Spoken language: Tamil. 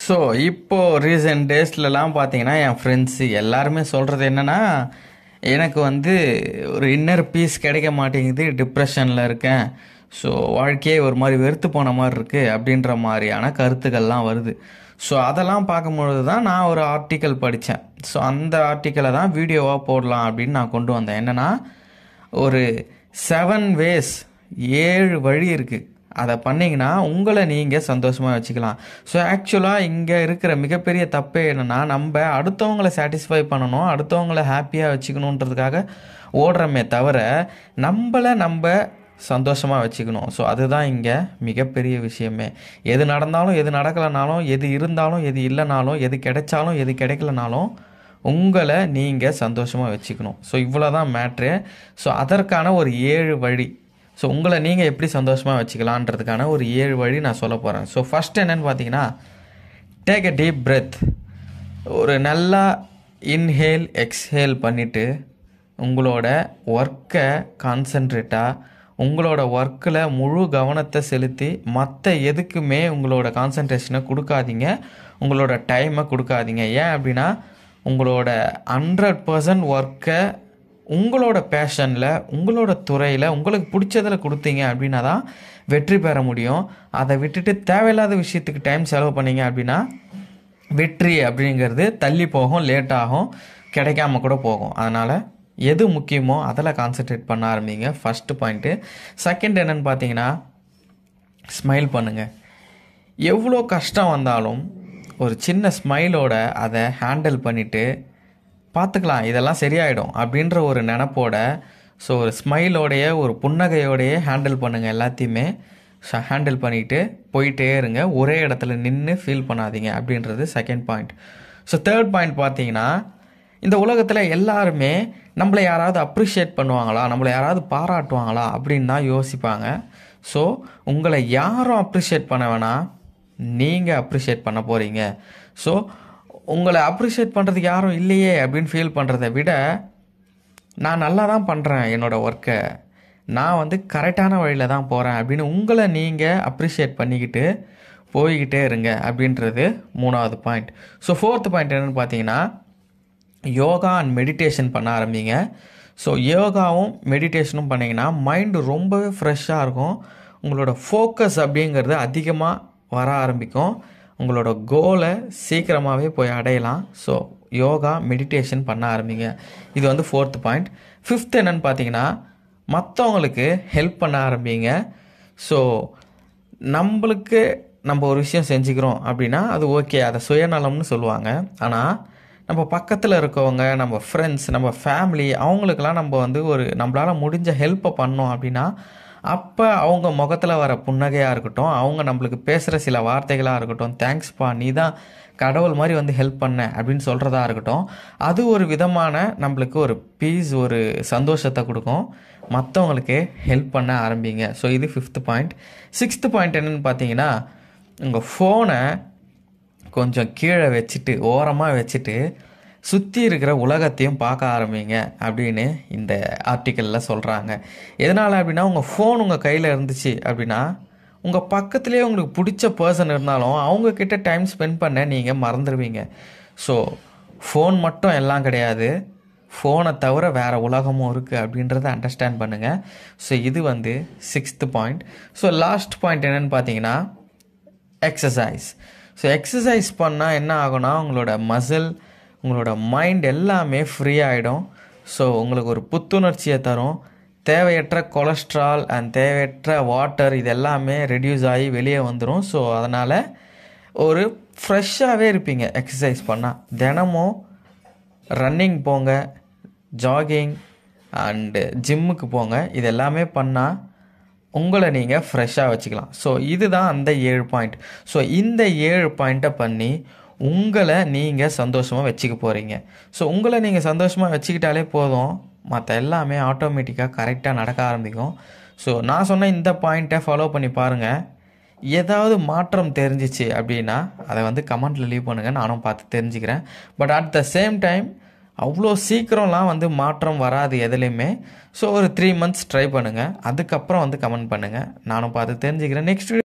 ஸோ இப்போ ரீசெண்ட் டேஸ்லலாம் பார்த்தீங்கன்னா என் ஃப்ரெண்ட்ஸு எல்லாருமே சொல்கிறது என்னன்னா எனக்கு வந்து ஒரு இன்னர் பீஸ் கிடைக்க மாட்டேங்குது டிப்ரெஷனில் இருக்கேன் ஸோ வாழ்க்கையே ஒரு மாதிரி வெறுத்து போன மாதிரி இருக்குது அப்படின்ற மாதிரியான கருத்துக்கள்லாம் வருது ஸோ அதெல்லாம் பார்க்கும்பொழுது தான் நான் ஒரு ஆர்டிக்கல் படித்தேன் ஸோ அந்த ஆர்டிக்கலை தான் வீடியோவாக போடலாம் அப்படின்னு நான் கொண்டு வந்தேன் என்னென்னா ஒரு செவன் வேஸ் ஏழு வழி இருக்குது அதை பண்ணிங்கன்னா உங்களை நீங்கள் சந்தோஷமாக வச்சுக்கலாம் ஸோ ஆக்சுவலாக இங்கே இருக்கிற மிகப்பெரிய தப்பே என்னென்னா நம்ம அடுத்தவங்கள சாட்டிஸ்ஃபை பண்ணணும் அடுத்தவங்கள ஹாப்பியாக வச்சுக்கணுன்றதுக்காக ஓடுறோமே தவிர நம்மளை நம்ம சந்தோஷமாக வச்சுக்கணும் ஸோ அதுதான் இங்கே மிகப்பெரிய விஷயமே எது நடந்தாலும் எது நடக்கலைனாலும் எது இருந்தாலும் எது இல்லைனாலும் எது கிடைச்சாலும் எது கிடைக்கலனாலும் உங்களை நீங்கள் சந்தோஷமாக வச்சுக்கணும் ஸோ இவ்வளோ தான் மேட்ரு ஸோ அதற்கான ஒரு ஏழு வழி ஸோ உங்களை நீங்கள் எப்படி சந்தோஷமாக வச்சுக்கலான்றதுக்கான ஒரு ஏழு வழி நான் சொல்ல போகிறேன் ஸோ ஃபஸ்ட் என்னன்னு பார்த்தீங்கன்னா டேக் அ டீப் பிரெத் ஒரு நல்லா இன்ஹேல் எக்ஸ்ஹேல் பண்ணிவிட்டு உங்களோட ஒர்க்கை கான்சன்ட்ரேட்டாக உங்களோட ஒர்க்கில் முழு கவனத்தை செலுத்தி மற்ற எதுக்குமே உங்களோட கான்சன்ட்ரேஷனை கொடுக்காதீங்க உங்களோட டைமை கொடுக்காதீங்க ஏன் அப்படின்னா உங்களோட ஹண்ட்ரட் பர்சன்ட் ஒர்க்கை உங்களோட பேஷனில் உங்களோட துறையில் உங்களுக்கு பிடிச்சதில் கொடுத்தீங்க அப்படின்னா தான் வெற்றி பெற முடியும் அதை விட்டுட்டு தேவையில்லாத விஷயத்துக்கு டைம் செலவு பண்ணீங்க அப்படின்னா வெற்றி அப்படிங்கிறது தள்ளி போகும் லேட் ஆகும் கிடைக்காம கூட போகும் அதனால் எது முக்கியமோ அதில் கான்சென்ட்ரேட் பண்ண ஆரம்பிங்க ஃபஸ்ட்டு பாயிண்ட்டு செகண்ட் என்னென்னு பார்த்தீங்கன்னா ஸ்மைல் பண்ணுங்கள் எவ்வளோ கஷ்டம் வந்தாலும் ஒரு சின்ன ஸ்மைலோட அதை ஹேண்டில் பண்ணிவிட்டு பார்த்துக்கலாம் இதெல்லாம் சரியாயிடும் அப்படின்ற ஒரு நினப்போட ஸோ ஒரு ஸ்மைலோடைய ஒரு புன்னகையோடையே ஹேண்டில் பண்ணுங்கள் எல்லாத்தையுமே ஸோ ஹேண்டில் பண்ணிவிட்டு போயிட்டே இருங்க ஒரே இடத்துல நின்று ஃபீல் பண்ணாதீங்க அப்படின்றது second point so third point பார்த்தீங்கன்னா இந்த உலகத்தில் எல்லாருமே நம்மளை யாராவது அப்ரிஷியேட் பண்ணுவாங்களா நம்மளை யாராவது பாராட்டுவாங்களா அப்படின்னு தான் யோசிப்பாங்க ஸோ உங்களை யாரும் அப்ரிஷியேட் பண்ண வேணாம் நீங்கள் அப்ரிஷியேட் பண்ண போகிறீங்க ஸோ உங்களை அப்ரிஷியேட் பண்ணுறதுக்கு யாரும் இல்லையே அப்படின்னு ஃபீல் பண்ணுறத விட நான் நல்லா தான் பண்ணுறேன் என்னோடய ஒர்க்கை நான் வந்து கரெக்டான வழியில் தான் போகிறேன் அப்படின்னு உங்களை நீங்கள் அப்ரிஷியேட் பண்ணிக்கிட்டு போய்கிட்டே இருங்க அப்படின்றது மூணாவது பாயிண்ட் ஸோ ஃபோர்த் பாயிண்ட் என்னென்னு பார்த்தீங்கன்னா யோகா அண்ட் மெடிடேஷன் பண்ண ஆரம்பிங்க ஸோ யோகாவும் மெடிடேஷனும் பண்ணிங்கன்னா மைண்டு ரொம்பவே ஃப்ரெஷ்ஷாக இருக்கும் உங்களோட ஃபோக்கஸ் அப்படிங்கிறது அதிகமாக வர ஆரம்பிக்கும் உங்களோட கோலை சீக்கிரமாகவே போய் அடையலாம் ஸோ யோகா மெடிடேஷன் பண்ண ஆரம்பிங்க இது வந்து ஃபோர்த் பாயிண்ட் ஃபிஃப்த் என்னென்னு பார்த்தீங்கன்னா மற்றவங்களுக்கு ஹெல்ப் பண்ண ஆரம்பிங்க ஸோ நம்மளுக்கு நம்ம ஒரு விஷயம் செஞ்சுக்கிறோம் அப்படின்னா அது ஓகே அதை சுயநலம்னு சொல்லுவாங்க ஆனால் நம்ம பக்கத்தில் இருக்கவங்க நம்ம ஃப்ரெண்ட்ஸ் நம்ம ஃபேமிலி அவங்களுக்கெல்லாம் நம்ம வந்து ஒரு நம்மளால் முடிஞ்ச ஹெல்ப்பை பண்ணோம் அப்படின்னா அப்போ அவங்க முகத்தில் வர புன்னகையாக இருக்கட்டும் அவங்க நம்மளுக்கு பேசுகிற சில வார்த்தைகளாக இருக்கட்டும் தேங்க்ஸ்ப்பா நீ தான் கடவுள் மாதிரி வந்து ஹெல்ப் பண்ண அப்படின்னு சொல்கிறதா இருக்கட்டும் அது ஒரு விதமான நம்மளுக்கு ஒரு பீஸ் ஒரு சந்தோஷத்தை கொடுக்கும் மற்றவங்களுக்கு ஹெல்ப் பண்ண ஆரம்பிங்க ஸோ இது ஃபிஃப்த் பாயிண்ட் சிக்ஸ்த்து பாயிண்ட் என்னென்னு பார்த்தீங்கன்னா உங்கள் ஃபோனை கொஞ்சம் கீழே வச்சுட்டு ஓரமாக வச்சுட்டு சுற்றி இருக்கிற உலகத்தையும் பார்க்க ஆரம்பிங்க அப்படின்னு இந்த ஆர்டிக்கலில் சொல்கிறாங்க எதனால் அப்படின்னா உங்கள் ஃபோன் உங்கள் கையில் இருந்துச்சு அப்படின்னா உங்கள் பக்கத்துலேயே உங்களுக்கு பிடிச்ச பர்சன் இருந்தாலும் அவங்கக்கிட்ட டைம் ஸ்பெண்ட் பண்ண நீங்கள் மறந்துடுவீங்க ஸோ ஃபோன் மட்டும் எல்லாம் கிடையாது ஃபோனை தவிர வேறு உலகமும் இருக்குது அப்படின்றத அண்டர்ஸ்டாண்ட் பண்ணுங்கள் ஸோ இது வந்து sixth point so last point என்னென்னு பார்த்தீங்கன்னா எக்ஸசைஸ் ஸோ எக்ஸசைஸ் பண்ணால் என்ன ஆகும்னா உங்களோட மசில் உங்களோட மைண்ட் எல்லாமே ஃப்ரீ ஆகிடும் ஸோ உங்களுக்கு ஒரு புத்துணர்ச்சியை தரும் தேவையற்ற கொலஸ்ட்ரால் அண்ட் தேவையற்ற வாட்டர் இது எல்லாமே ரெடியூஸ் ஆகி வெளியே வந்துடும் ஸோ அதனால் ஒரு ஃப்ரெஷ்ஷாகவே இருப்பீங்க எக்ஸசைஸ் பண்ணால் தினமும் ரன்னிங் போங்க ஜாகிங் அண்டு ஜிம்முக்கு போங்க இது எல்லாமே பண்ணால் உங்களை நீங்கள் ஃப்ரெஷ்ஷாக வச்சுக்கலாம் ஸோ இதுதான் அந்த ஏழு பாயிண்ட் ஸோ இந்த ஏழு பாயிண்ட்டை பண்ணி உங்களை நீங்கள் சந்தோஷமாக வச்சுக்க போகிறீங்க ஸோ உங்களை நீங்கள் சந்தோஷமாக வச்சுக்கிட்டாலே போதும் மற்ற எல்லாமே ஆட்டோமேட்டிக்காக கரெக்டாக நடக்க ஆரம்பிக்கும் ஸோ நான் சொன்ன இந்த பாயிண்ட்டை ஃபாலோ பண்ணி பாருங்கள் ஏதாவது மாற்றம் தெரிஞ்சிச்சு அப்படின்னா அதை வந்து கமெண்ட்டில் லீவ் பண்ணுங்கள் நானும் பார்த்து தெரிஞ்சுக்கிறேன் but at the same time அவ்வளோ சீக்கிரம்லாம் வந்து மாற்றம் வராது எதுலேயுமே ஸோ ஒரு த்ரீ மந்த்ஸ் ட்ரை பண்ணுங்கள் அதுக்கப்புறம் வந்து கமெண்ட் பண்ணுங்கள் நானும் பார்த்து தெரிஞ்சுக்கிறேன் நெக்ஸ்ட்